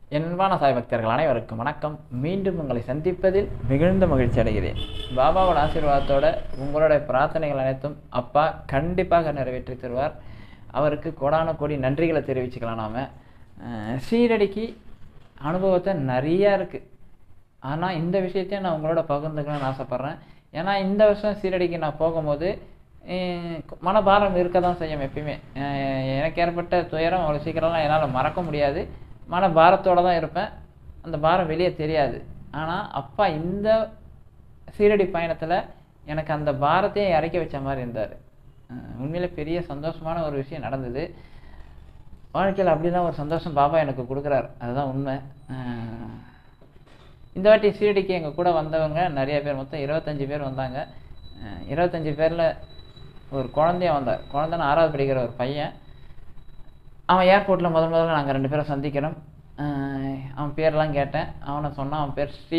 என் அன்பான சாய் பக்தர்கள் அனைவருக்கும் வணக்கம் மீண்டும் உங்களை சந்திப்பதில் மிகுந்த மகிழ்ச்சி அடைகிறேன் பாபாவோட ஆசீர்வாதத்தோட உங்களுடைய பிரார்த்தனைகள் அனைத்தும் அப்பா கண்டிப்பாக நிறைவேற்றி தருவார் அவருக்கு கோடான கோடி நன்றிகளை தெரிவிச்சுக்கலாம் நாம அஹ் ஸ்ரீரடிக்கு அனுபவத்தை நிறையா இருக்குது ஆனால் இந்த விஷயத்தையும் நான் உங்களோட பகிர்ந்துக்கணும்னு ஆசைப்பட்றேன் ஏன்னா இந்த வருஷம் சீரடிக்கு நான் போகும்போது அஹ் மனபாரம் இருக்க தான் செய்யும் எப்பயுமே அஹ் எனக்கு ஏற்பட்ட துயரம் அவ்வளோ சீக்கிரம்லாம் என்னால் மறக்க முடியாது மனபாரத்தோடு தான் இருப்பேன் அந்த பாரம் வெளியே தெரியாது ஆனால் அப்பா இந்த சீரடி பயணத்தில் எனக்கு அந்த பாரத்தையே இறக்கி வச்ச மாதிரி இருந்தார் உண்மையிலே பெரிய சந்தோஷமான ஒரு விஷயம் நடந்தது வாழ்க்கையில் அப்படிலாம் ஒரு சந்தோஷம் பாபா எனக்கு கொடுக்குறாரு அதுதான் உண்மை அஹ் இந்த வாட்டி சீரடிக்கு எங்கள் கூட வந்தவங்க நிறைய பேர் மொத்தம் இருபத்தஞ்சி பேர் வந்தாங்க அஹ் இருபத்தஞ்சி பேரில் ஒரு குழந்தைய வந்தார் குழந்தைன்னு ஆறாவது படிக்கிற ஒரு பையன் அவன் ஏர்போர்ட்டில் முதல் முதல்ல நாங்கள் ரெண்டு பேரும் சந்திக்கிறோம் அஹ் அவன் பேர்லாம் கேட்டேன் அவனை சொன்னான் அவன் பேர் ஸ்ரீ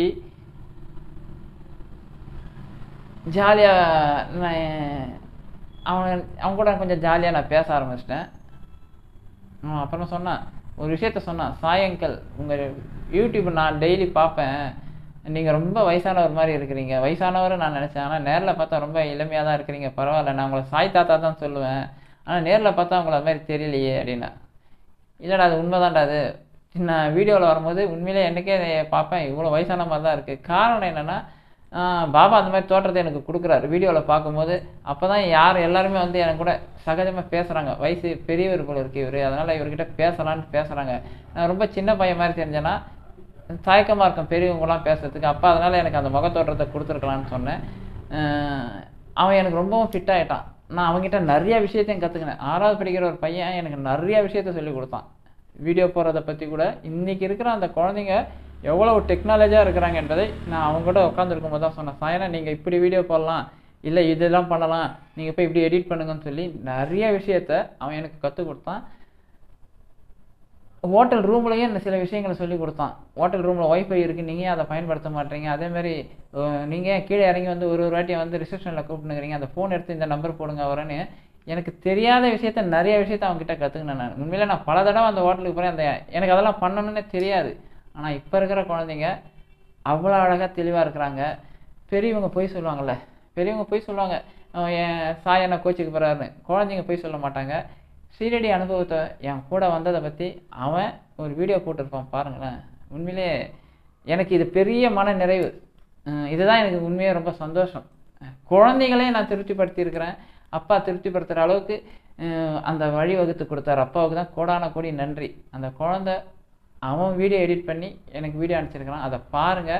ஜாலியாக நான் அவன் அவன் கூட கொஞ்சம் ஜாலியாக நான் பேச ஆரம்பிச்சிட்டேன் அவன் அப்புறமா சொன்னான் ஒரு விஷயத்த சொன்னான் சாயங்கல் உங்கள் யூடியூப் நான் டெய்லி பார்ப்பேன் நீங்கள் ரொம்ப வயசானவர் மாதிரி இருக்கிறீங்க வயசானவர் நான் நினச்சேன் ஆனால் நேரில் பார்த்தா ரொம்ப இளமையாக தான் இருக்கிறீங்க பரவாயில்ல நான் உங்களை சாய் தாத்தா தான் சொல்லுவேன் ஆனால் நேரில் பார்த்தா உங்களை அது மாதிரி தெரியலையே அப்படின்னா இல்லைடா அது உண்மைதான்டா அது நான் வீடியோவில் வரும்போது உண்மையிலே எனக்கே இதை பார்ப்பேன் இவ்வளோ வயசான மாதிரி தான் இருக்குது காரணம் என்னென்னா பாபா அந்த மாதிரி தோற்றத்தை எனக்கு கொடுக்குறாரு வீடியோவில் பார்க்கும்போது அப்போ தான் யார் எல்லாருமே வந்து எனக்கு கூட சகஜமாக பேசுகிறாங்க வயசு பெரியவர் போல இருக்கு இவர் அதனால் இவர்கிட்ட பேசலான்னு பேசுகிறாங்க நான் ரொம்ப சின்ன பையன் மாதிரி தெரிஞ்சேன்னா தயக்கமாக இருக்கும் பெரியவங்களாம் பேசுறதுக்கு அப்போ அதனால் எனக்கு அந்த முகத்தோற்றத்தை கொடுத்துருக்கலான்னு சொன்னேன் அஹ் அவன் எனக்கு ரொம்பவும் ஃபிட் ஆகிட்டான் நான் அவங்ககிட்ட நிறைய விஷயத்தையும் கற்றுக்கினேன் ஆறாவது படிக்கிற ஒரு பையன் எனக்கு நிறைய விஷயத்த சொல்லி கொடுத்தான் வீடியோ போடுறத பற்றி கூட இன்றைக்கி இருக்கிற அந்த குழந்தைங்க எவ்வளோ டெக்னாலஜியாக இருக்கிறாங்க என்பதை நான் அவங்க கூட உட்காந்துருக்கும் போது தான் சொன்னேன் சாயனா நீங்கள் இப்படி வீடியோ போடலாம் இல்லை இதெல்லாம் பண்ணலாம் நீங்கள் போய் இப்படி எடிட் பண்ணுங்கன்னு சொல்லி நிறைய விஷயத்த அவன் எனக்கு கற்றுக் கொடுத்தான் ஹோட்டல் ரூம்லேயும் இந்த சில விஷயங்களை சொல்லி கொடுத்தான் ஹோட்டல் ரூமில் ஒய்ஃபை இருக்குது நீங்கள் அதை பயன்படுத்த மாட்டீங்க அதேமாதிரி நீங்கள் கீழே இறங்கி வந்து ஒரு ஒரு வாட்டியை வந்து ரிசப்ஷனில் கூப்பிட்டுக்கிறீங்க அந்த ஃபோன் எடுத்து இந்த நம்பர் போடுங்க வரேன்னு எனக்கு தெரியாத விஷயத்த நிறைய விஷயத்த அவங்ககிட்ட கற்றுக்கினேன் நான் உண்மையிலே நான் பல தடவை அந்த ஹோட்டலுக்கு போகிறேன் அந்த எனக்கு அதெல்லாம் பண்ணணும்னே தெரியாது ஆனால் இப்போ இருக்கிற குழந்தைங்க அவ்வளோ அழகாக தெளிவாக இருக்கிறாங்க பெரியவங்க போய் சொல்லுவாங்கள்ல பெரியவங்க போய் சொல்லுவாங்க அவன் என் சாய் என்ன கோச்சுக்கு போகிறாருன்னு குழந்தைங்க போய் சொல்ல மாட்டாங்க சீரடி அனுபவத்தை என் கூட வந்ததை பற்றி அவன் ஒரு வீடியோ போட்டிருப்பான் பாருங்களேன் உண்மையிலே எனக்கு இது பெரிய மன நிறைவு அஹ் இதுதான் எனக்கு உண்மையே ரொம்ப சந்தோஷம் அஹ் குழந்தைகளையும் நான் திருப்திப்படுத்தியிருக்கிறேன் அப்பா திருப்திப்படுத்துகிற அளவுக்கு அஹ் அந்த வழி வகுத்து கொடுத்தாரு அப்பாவுக்கு தான் கோடான கோடி நன்றி அந்த குழந்தை அவன் வீடியோ எடிட் பண்ணி எனக்கு வீடியோ அனுப்பிச்சிருக்கிறான் அதை பாருங்கள்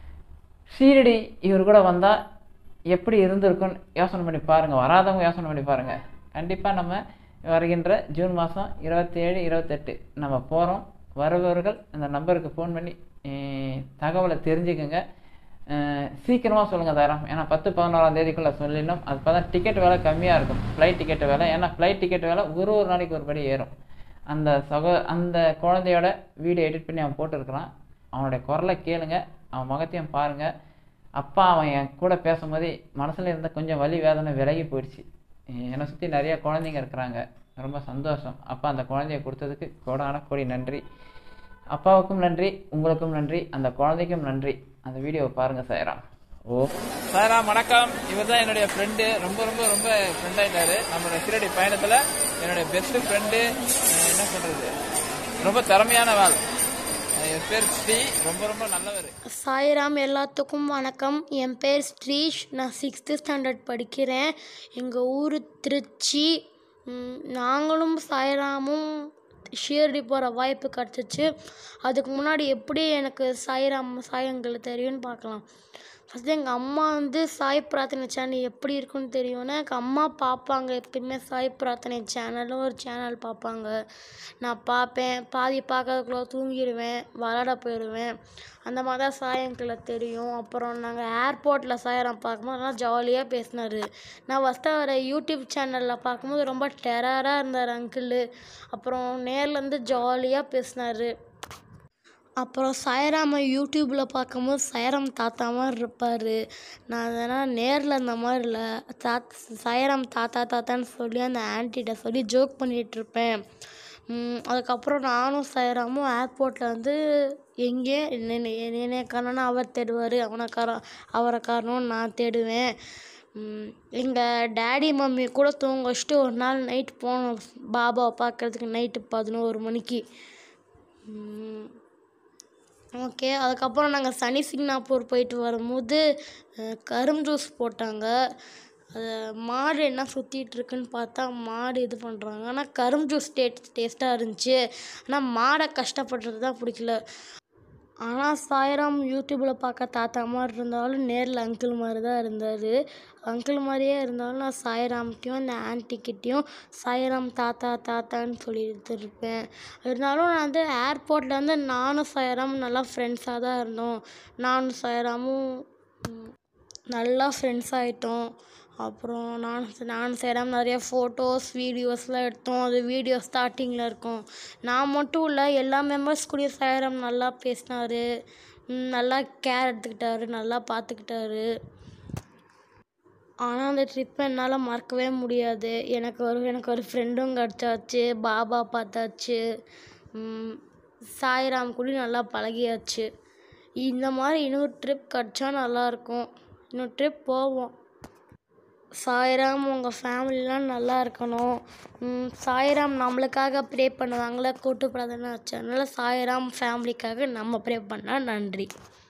ஷீரடி இவர் கூட வந்தால் எப்படி இருந்திருக்கும்னு யோசனை பண்ணி பாருங்கள் வராதவங்க யோசனை பண்ணி பாருங்கள் கண்டிப்பாக நம்ம வருகின்ற ஜூன் மாதம் இருபத்தேழு இருபத்தெட்டு நம்ம போகிறோம் வருபவர்கள் அந்த நம்பருக்கு ஃபோன் பண்ணி அஹ், தகவலை தெரிஞ்சுக்கோங்க சீக்கிரமாக சொல்லுங்கள் தரம் ஏன்னா பத்து பதினோராம் தேதிக்குள்ளே சொல்லிடணும் அது பார்த்தா டிக்கெட் விலை கம்மியாக இருக்கும் ஃப்ளைட் டிக்கெட் விலை ஏன்னா ஃப்ளைட் டிக்கெட் விலை ஒரு ஒரு நாளைக்கு ஒரு படி ஏறும் அந்த சகோ அந்த குழந்தையோட வீடியோ எடிட் பண்ணி அவன் போட்டிருக்கிறான் அவனுடைய குரலை கேளுங்க அவன் முகத்தையும் பாருங்க அப்பா அவன் என் கூட பேசும்போது மனசில் இருந்த கொஞ்சம் வலி வேதனை விலகி போயிடுச்சு என்னை சுற்றி நிறைய குழந்தைங்க இருக்கிறாங்க ரொம்ப சந்தோஷம் அப்பா அந்த குழந்தைய கொடுத்ததுக்கு கோடான கோடி நன்றி அப்பாவுக்கும் நன்றி உங்களுக்கும் நன்றி அந்த குழந்தைக்கும் நன்றி அந்த வீடியோவை பாருங்க சாயராம் ஓ சாயராம் வணக்கம் இவர் தான் என்னுடைய ஃப்ரெண்டு ரொம்ப ரொம்ப ரொம்ப ஃப்ரெண்ட் ஆயிட்டாரு நம்மளோட சீரடி பயணத்தில் என்னுடைய பெஸ்ட் ஃப்ரெண்டு என்ன சொல்றது ரொம்ப திறமையான வாழ் என் பேர் ஸ்ரீ ரொம்ப ரொம்ப நல்லவர் சாய்ராம் எல்லாத்துக்கும் வணக்கம் என் பேர் ஸ்ரீஷ் நான் சிக்ஸ்த்து ஸ்டாண்டர்ட் படிக்கிறேன் எங்கள் ஊர் திருச்சி ம், நாங்களும் சாய்ராமும் ஷீரடி போகிற வாய்ப்பு கிடச்சிச்சு அதுக்கு முன்னாடி எப்படி எனக்கு சாய்ராம் சாயங்கள் தெரியும்னு பார்க்கலாம் ஃபஸ்ட்டு எங்கள் அம்மா வந்து சாய் பிரார்த்தனை சேனல் எப்படி இருக்குன்னு தெரியும்னா எங்கள் அம்மா பார்ப்பாங்க எப்பயுமே சாய் பிரார்த்தனை சேனலும் ஒரு சேனல் பார்ப்பாங்க நான் பார்ப்பேன் பாதி பார்க்கறதுக்குள்ள தூங்கிடுவேன் விளாட போயிடுவேன் அந்த மாதிரி தான் சாயங்கில் தெரியும் அப்புறம் நாங்கள் ஏர்போர்ட்டில் சாயரம் பார்க்கும்போது நல்லா ஜாலியாக பேசினார் நான் ஃபஸ்ட்டு அவரை யூடியூப் சேனலில் பார்க்கும்போது ரொம்ப டெரராக இருந்தார் அங்கிள் அப்புறம் நேர்லேருந்து ஜாலியாக பேசினார் அப்புறம் சாய்ராமை யூடியூப்பில் பார்க்கும்போது சாய்ராம் தாத்தா மாதிரி இருப்பார் நான் அதனால் நேரில் இந்த மாதிரி இல்லை தாத் சாய்ராம் தாத்தா தாத்தான்னு சொல்லி அந்த ஆன்ட்டிகிட்ட சொல்லி ஜோக் பண்ணிகிட்டு இருப்பேன் ம், அதுக்கப்புறம் நானும் சாய்ராமும் ஏர்போர்ட்டில் வந்து எங்கே என்னை காரணம்னா அவர் தேடுவார் அவனை காரணம் அவரை காரணம் நான் தேடுவேன் எங்கள் டேடி மம்மி கூட தூங்க வச்சுட்டு ஒரு நாள் நைட் போனோம் பாபாவை பார்க்கறதுக்கு நைட்டு பதினோரு மணிக்கு ம், ஓகே அதுக்கப்புறம் நாங்கள் சனி சிங்னாப்பூர் போயிட்டு வரும்போது அஹ், கரும் ஜூஸ் போட்டாங்க அது மாடு என்ன சுற்றிட்டு இருக்குன்னு பார்த்தா மாடு இது பண்ணுறாங்க ஆனால் கரும் ஜூஸ் டேஸ்ட் டேஸ்ட்டாக இருந்துச்சு ஆனால் மாடை கஷ்டப்படுறது தான் பிடிக்கல ஆனால் சாய்ராம் யூடியூப்பில் பார்க்க தாத்தா மாதிரி இருந்தாலும் நேரில் அங்கிள் மாதிரி தான் இருந்தார் அங்கிள் மாதிரியே இருந்தாலும் நான் சாய்ராம்கிட்டையும் அந்த ஆன்ட்டிக்கிட்டேயும் சாய்ராம் தாத்தா தாத்தான்னு சொல்லிட்டு இருப்பேன் இருந்தாலும் நான் வந்து ஏர்போர்ட்டில் வந்து நானும் சாய்ராம் நல்லா ஃப்ரெண்ட்ஸாக தான் இருந்தோம் நானும் சாய்ராமும் ம், நல்லா ஃப்ரெண்ட்ஸ் ஆகிட்டோம் அப்புறம் நான் நான் சேராம நிறைய ஃபோட்டோஸ் வீடியோஸ்லாம் எடுத்தோம் அது வீடியோ ஸ்டார்டிங்கில் இருக்கும் நான் மட்டும் இல்லை எல்லா மெம்பர்ஸ் கூடயே சேரம் நல்லா பேசினார் நல்லா கேர் எடுத்துக்கிட்டாரு நல்லா பார்த்துக்கிட்டாரு ஆனால் அந்த ட்ரிப்பை என்னால் மறக்கவே முடியாது எனக்கு ஒரு எனக்கு ஒரு ஃப்ரெண்டும் கிடச்சாச்சு பாபா பார்த்தாச்சு ம், சாய்ராம் கூட நல்லா பழகியாச்சு இந்த மாதிரி இன்னொரு ட்ரிப் கிடச்சா நல்லாயிருக்கும் இன்னொரு ட்ரிப் போவோம் சாய்ராம் உங்கள் ஃபேமிலிலாம் நல்லா இருக்கணும் ம், சாய்ராம் நம்மளுக்காக ப்ரே பண்ணுவாங்களே கூட்டு பிரார்த்தனை வச்சு அதனால சாய்ராம் ஃபேமிலிக்காக நம்ம ப்ரே பண்ணால் நன்றி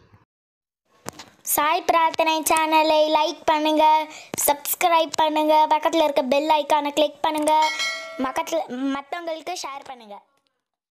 சாய் பிரார்த்தனை சேனலை லைக் பண்ணுங்க சப்ஸ்கிரைப் பண்ணுங்க பக்கத்தில் இருக்க பெல் ஐக்கானை கிளிக் பண்ணுங்க பக்கத்தில் மற்றவங்களுக்கு ஷேர் பண்ணுங்க